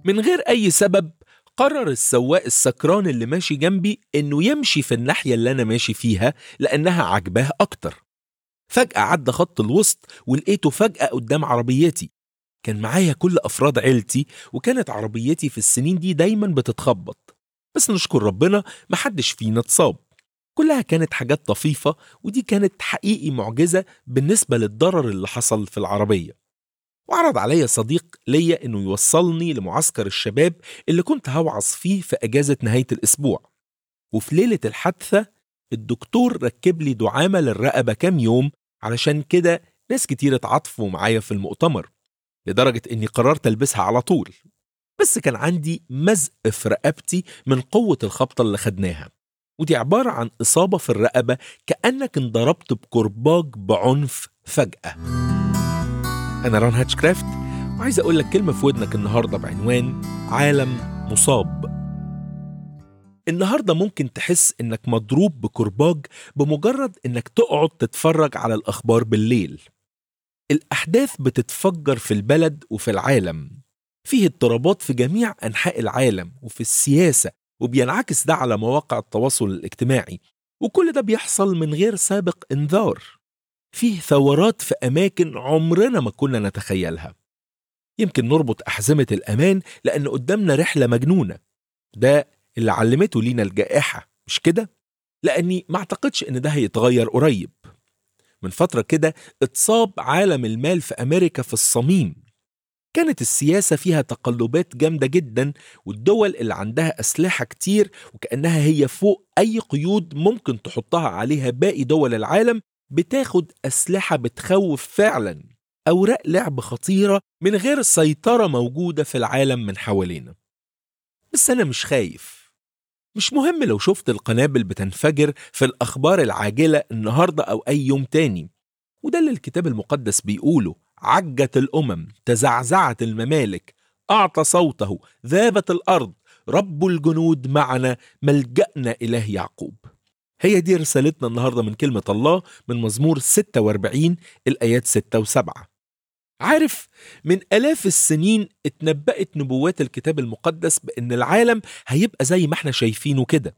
من غير أي سبب قرر السواق السكران اللي ماشي جنبي إنه يمشي في الناحية اللي أنا ماشي فيها لأنها عجباه أكتر فجأة عدى خط الوسط ولقيته فجأة قدام عربيتي كان معايا كل أفراد عيلتي وكانت عربيتي في السنين دي دايما بتتخبط بس نشكر ربنا محدش فينا اتصاب كلها كانت حاجات طفيفة ودي كانت حقيقي معجزة بالنسبة للضرر اللي حصل في العربية وعرض عليا صديق ليا انه يوصلني لمعسكر الشباب اللي كنت هوعظ فيه في اجازة نهاية الاسبوع وفي ليلة الحادثة الدكتور ركب لي دعامة للرقبة كام يوم علشان كده ناس كتير اتعاطفوا معايا في المؤتمر لدرجة اني قررت البسها على طول بس كان عندي مزق في رقبتي من قوة الخبطة اللي خدناها ودي عبارة عن إصابة في الرقبة كأنك انضربت بكرباج بعنف فجأة أنا ران هاتشكرافت وعايز أقول لك كلمة في ودنك النهاردة بعنوان عالم مصاب النهاردة ممكن تحس إنك مضروب بكرباج بمجرد إنك تقعد تتفرج على الأخبار بالليل الأحداث بتتفجر في البلد وفي العالم فيه اضطرابات في جميع أنحاء العالم وفي السياسة وبينعكس ده على مواقع التواصل الاجتماعي وكل ده بيحصل من غير سابق انذار فيه ثورات في أماكن عمرنا ما كنا نتخيلها يمكن نربط أحزمة الأمان لأن قدامنا رحلة مجنونة ده اللي علمته لينا الجائحة مش كده؟ لأني ما أعتقدش إن ده هيتغير قريب من فترة كده اتصاب عالم المال في أمريكا في الصميم كانت السياسة فيها تقلبات جامدة جدا والدول اللي عندها أسلحة كتير وكأنها هي فوق أي قيود ممكن تحطها عليها باقي دول العالم بتاخد أسلحة بتخوف فعلا أوراق لعب خطيرة من غير سيطرة موجودة في العالم من حوالينا بس أنا مش خايف مش مهم لو شفت القنابل بتنفجر في الأخبار العاجلة النهاردة أو أي يوم تاني وده اللي الكتاب المقدس بيقوله عجت الأمم تزعزعت الممالك أعطى صوته ذابت الأرض رب الجنود معنا ملجأنا إله يعقوب هي دي رسالتنا النهاردة من كلمة الله من مزمور 46 الآيات 6 و7 عارف من آلاف السنين اتنبأت نبوات الكتاب المقدس بأن العالم هيبقى زي ما احنا شايفينه كده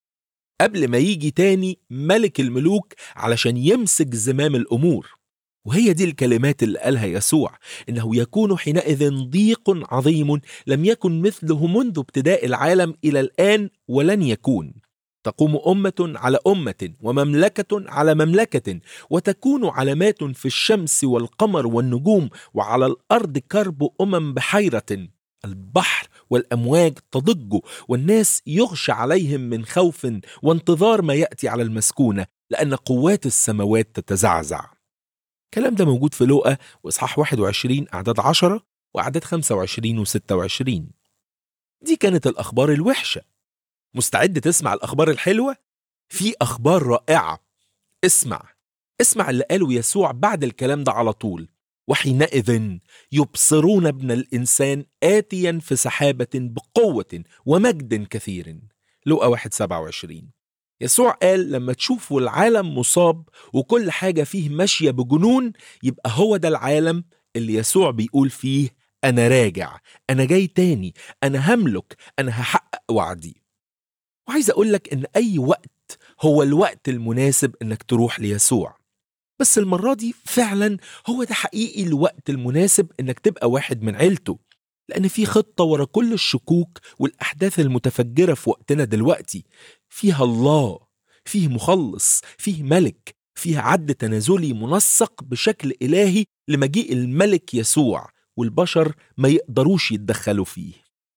قبل ما يجي تاني ملك الملوك علشان يمسك زمام الأمور وهي دي الكلمات اللي قالها يسوع إنه يكون حينئذ ضيق عظيم لم يكن مثله منذ ابتداء العالم إلى الآن ولن يكون تقوم أمة على أمة ومملكة على مملكة وتكون علامات في الشمس والقمر والنجوم وعلى الأرض كرب أمم بحيرة البحر والأمواج تضج والناس يغشى عليهم من خوف وانتظار ما يأتي على المسكونة لأن قوات السماوات تتزعزع الكلام ده موجود في لوقا وإصحاح 21 أعداد 10 وأعداد 25 و 26 دي كانت الأخبار الوحشة مستعد تسمع الأخبار الحلوة؟ في أخبار رائعة اسمع اسمع اللي قاله يسوع بعد الكلام ده على طول وحينئذ يبصرون ابن الإنسان آتيا في سحابة بقوة ومجد كثير لوقا 1 27 يسوع قال لما تشوفوا العالم مصاب وكل حاجة فيه ماشية بجنون يبقى هو ده العالم اللي يسوع بيقول فيه أنا راجع أنا جاي تاني أنا هملك أنا هحقق وعدي وعايز أقول لك إن أي وقت هو الوقت المناسب إنك تروح ليسوع بس المرة دي فعلا هو ده حقيقي الوقت المناسب إنك تبقى واحد من عيلته لأن في خطة ورا كل الشكوك والأحداث المتفجرة في وقتنا دلوقتي فيها الله فيه مخلص فيه ملك فيه عد تنازلي منسق بشكل إلهي لمجيء الملك يسوع والبشر ما يقدروش يتدخلوا فيه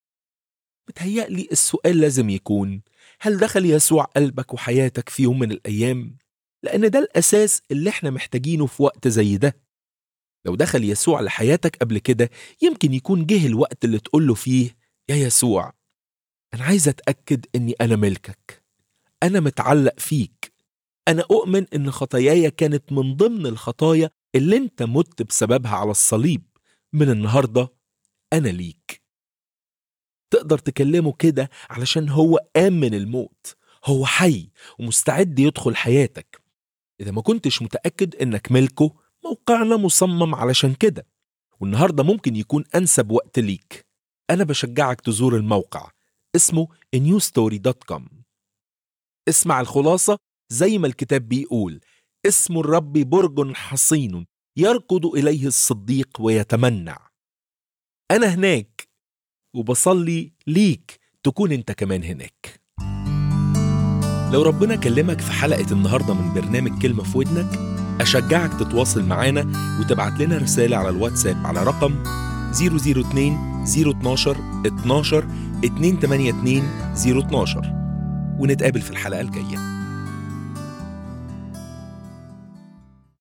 متهيألي السؤال لازم يكون هل دخل يسوع قلبك وحياتك في يوم من الأيام؟ لأن ده الأساس اللي احنا محتاجينه في وقت زي ده لو دخل يسوع لحياتك قبل كده يمكن يكون جه الوقت اللي تقوله فيه يا يسوع أنا عايز أتأكد إني أنا ملكك أنا متعلق فيك أنا أؤمن إن خطاياي كانت من ضمن الخطايا اللي أنت مت بسببها على الصليب من النهاردة أنا ليك تقدر تكلمه كده علشان هو قام من الموت هو حي ومستعد يدخل حياتك إذا ما كنتش متأكد إنك ملكه موقعنا مصمم علشان كده والنهاردة ممكن يكون أنسب وقت ليك أنا بشجعك تزور الموقع اسمه newstory.com اسمع الخلاصة زي ما الكتاب بيقول اسم الرب برج حصين يركض إليه الصديق ويتمنع أنا هناك وبصلي ليك تكون أنت كمان هناك لو ربنا كلمك في حلقة النهاردة من برنامج كلمة في ودنك أشجعك تتواصل معانا وتبعت لنا رسالة على الواتساب على رقم 002 012 12 282 012 ونتقابل في الحلقة الجاية